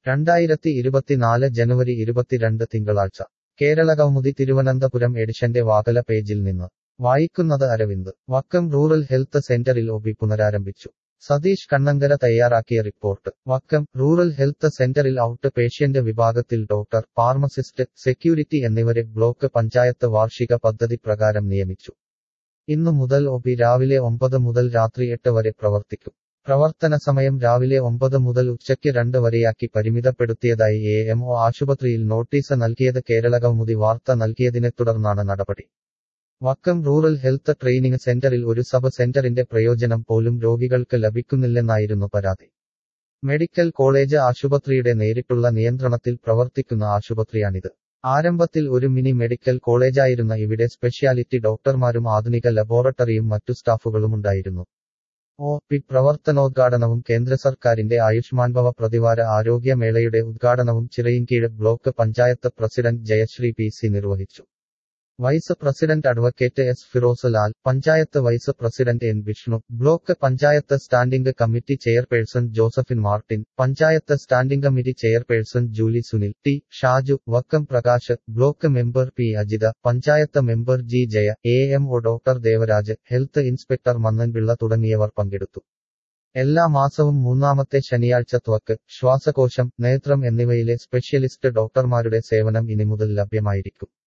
രണ്ടായിരത്തി ഇരുപത്തിനാല് ജനുവരി ഇരുപത്തിരണ്ട് തിങ്കളാഴ്ച കേരള കൗമുദി തിരുവനന്തപുരം എഡിഷന്റെ വാകല പേജിൽ നിന്ന് വായിക്കുന്നത് അരവിന്ദ് വക്കം റൂറൽ ഹെൽത്ത് സെന്ററിൽ ഒബി പുനരാരംഭിച്ചു സതീഷ് കണ്ണങ്കര തയ്യാറാക്കിയ റിപ്പോർട്ട് വക്കം റൂറൽ ഹെൽത്ത് സെന്ററിൽ ഔട്ട് പേഷ്യന്റ് വിഭാഗത്തിൽ ഡോക്ടർ ഫാർമസിസ്റ്റ് സെക്യൂരിറ്റി എന്നിവരെ ബ്ലോക്ക് പഞ്ചായത്ത് വാർഷിക പദ്ധതി പ്രകാരം നിയമിച്ചു ഇന്നു മുതൽ ഒബി രാവിലെ ഒമ്പത് മുതൽ രാത്രി എട്ട് വരെ പ്രവർത്തിക്കും പ്രവർത്തന സമയം രാവിലെ ഒമ്പത് മുതൽ ഉച്ചയ്ക്ക് രണ്ട് വരെയാക്കി പരിമിതപ്പെടുത്തിയതായി എ എം ഒ ആശുപത്രിയിൽ നോട്ടീസ് നൽകിയത് കേരള കൗമുദി വാർത്ത നൽകിയതിനെ തുടർന്നാണ് നടപടി വക്കം റൂറൽ ഹെൽത്ത് ട്രെയിനിംഗ് സെന്ററിൽ ഒരു സബ് സെന്ററിന്റെ പ്രയോജനം പോലും രോഗികൾക്ക് ലഭിക്കുന്നില്ലെന്നായിരുന്നു പരാതി മെഡിക്കൽ കോളേജ് ആശുപത്രിയുടെ നേരിട്ടുള്ള നിയന്ത്രണത്തിൽ പ്രവർത്തിക്കുന്ന ആശുപത്രിയാണിത് ആരംഭത്തിൽ ഒരു മിനി മെഡിക്കൽ കോളേജായിരുന്ന ഇവിടെ സ്പെഷ്യാലിറ്റി ഡോക്ടർമാരും ആധുനിക ലബോറട്ടറിയും മറ്റു സ്റ്റാഫുകളുമുണ്ടായിരുന്നു ഒ പി പ്രവർത്തനോദ്ഘാടനവും കേന്ദ്ര സർക്കാരിന്റെ ആയുഷ്മാൻ ഭവ പ്രതിവാര ആരോഗ്യമേളയുടെ ഉദ്ഘാടനവും Chirayinkeezhu block panchayat president Jayasree P C നിർവഹിച്ചു vice president advocate S Firoz Lal panchayat vice president N Vishnu block panchayat standing committee chairperson Josephine Martin panchayat standing committee chairperson Julie Sunil T Shaju Vakkom Prakash block member P Ajitha panchayat member G Jaya A M O doctor Devaraj health inspector Mannanpillai തുടങ്ങിയവർ പങ്കെടുത്തു എല്ലാ മാസവും മൂന്നാമത്തെ ശനിയാഴ്ച ത്വക്ക് ശ്വാസകോശം നേത്രം എന്നിവയിലെ സ്പെഷ്യലിസ്റ്റ് ഡോക്ടർമാരുടെ സേവനം ഇനി മുതൽ ലഭ്യമായിരിക്കും